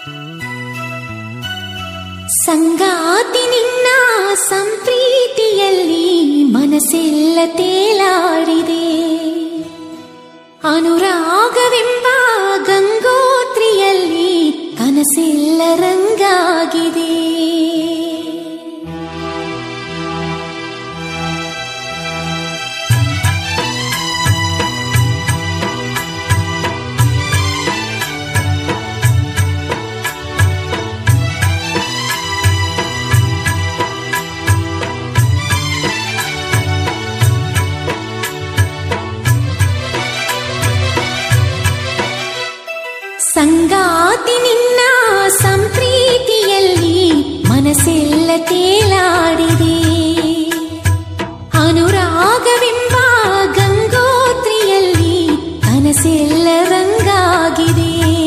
ಸಂಗಾತಿ ನಿನ್ನ ಸಂಪ್ರೀತಿಯಲ್ಲಿ ಮನಸ್ಸೆಲ್ಲ ತೇಲಾಡಿದೆ ಅನುರಾಗವೆಂಬ ಗಂಗೋತ್ರಿಯಲ್ಲಿ ಕನಸೆಲ್ಲ ರಂಗಾಗಿದೆ ಸಂಗಾತಿ ನಿನ್ನ ಸಂಪ್ರೀತಿಯಲ್ಲಿ ಮನಸ್ಸೆಲ್ಲ ತೇಲಾಡಿದೆ ಅನುರಾಗವೆಂಬ ಗಂಗೋತ್ರಿಯಲ್ಲಿ ಕನಸೆಲ್ಲ ರಂಗಾಗಿದೆ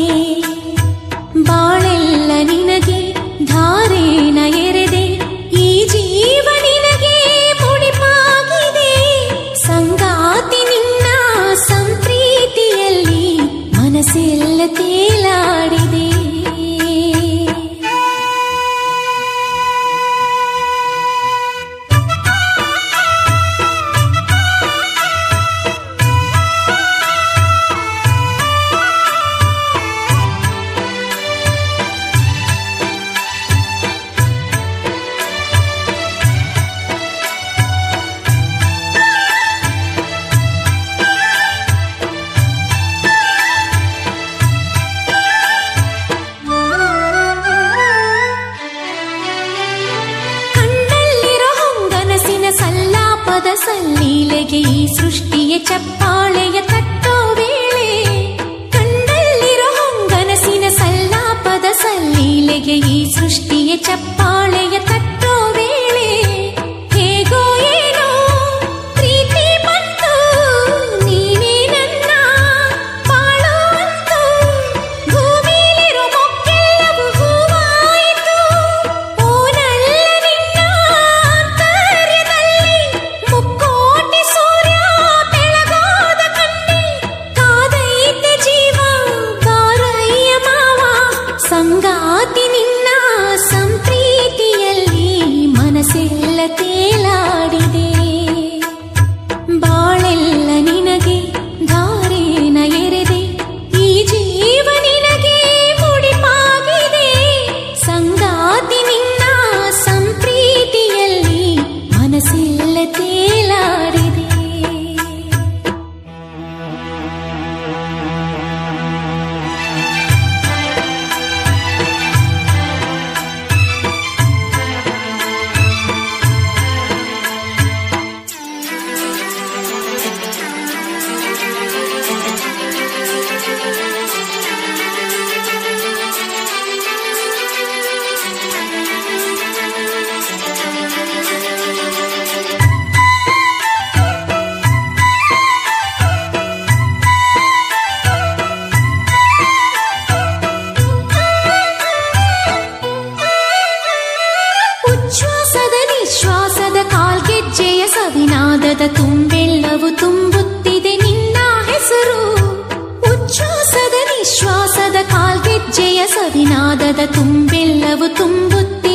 ಬಾಳೆಲ್ಲ ನಿನಗೆ ಧಾರೇಣ ಎರೆದೆ ಈ ಜೀವ ನಿನಗೆ ಮುಡಿಪಾಗಿದೆ ಸಂಗಾತಿ ನಿನ್ನ ಸಂಪ್ರೀತಿಯಲ್ಲಿ ಮನಸ್ಸೆಲ್ಲ ತೇಲಾಡಿದೆ ಕಣ್ಣಲ್ಲಿರೋ ಹೊಂಗನಸಿನ ಸಲ್ಲಾಪದ ಸಲ್ಲೀಲೆಗೆ ಈ ಸೃಷ್ಟಿಯ ಚಪ್ಪಾಳೆಯ ತಟ್ಟೋ ವೇಳೆ ಕಣ್ಣಲ್ಲಿರೋ ಹೊಂಗನಸಿನ ಸಲ್ಲಾಪದ ಸಲ್ಲೀಲೆಗೆ ಈ ಸೃಷ್ಟಿಯ ಚಪ್ಪಾಳೆಯ ತಟ್ಟೋ ವೇಳೆ ಹೇಗೋ ಏನೋ ಪ್ರೀತಿ ಬಂತು ನೀನೇ ನನ್ನ ಬಾಳೋ ಅಂತು ಭೂಮಿಲಿರೋ ಮೊಕ್ಕೆಲ್ಲವೂ ಹೂವಾಯಿತು ಓನಲ್ಲ ನಿನ್ನ ಆಂತರ್ಯದಲ್ಲಿ ಮುಕ್ಕೋಟಿ ಸೂರ್ಯ ಬೆಳಗಾದ ಕಣ್ಣಿ ಕಾದೈತೆ ಜೀವ ಬಾರಯ್ಯ ಮಾವ ಸಂಗಾತಿ ನಿನ್ನ ಸಂಪ್ರೀತಿಯಲ್ಲಿ ಮನಸ್ಸೆಲ್ಲ ತೇಲಾಡಿದೆ ಬಾಳೆಲ್ಲ ನಿನಗೆ ಧಾರೇನ ಎರೆದೆ ಈ ಜೀವ ನಿನಗೆ ಮುಡಿಪಾಗಿದೆ ಸಂಗಾತಿ ನಿನ್ನ ಸಂಪ್ರೀತಿಯಲ್ಲಿ ಮನಸ್ಸೆಲ್ಲ ತೇಲಾಡಿದೆ ಉಚ್ಛ್ವಾಸದ ನಿಶ್ವಾಸದ ಕಾಲ್ಗೆಜ್ಜೆಯ ಸವಿನಾದದ ತುಂಬೆಲ್ಲವೂ ತುಂಬುತ್ತಿದೆ ನಿನ್ನ ಹೆಸರು ಉಚ್ಛ್ವಾಸದ ನಿಶ್ವಾಸದ ಕಾಲ್ಗೆಜ್ಜೆಯ ಸವಿನಾದದ ತುಂಬೆಲ್ಲವೂ ತುಂಬುತ್ತಿದೆ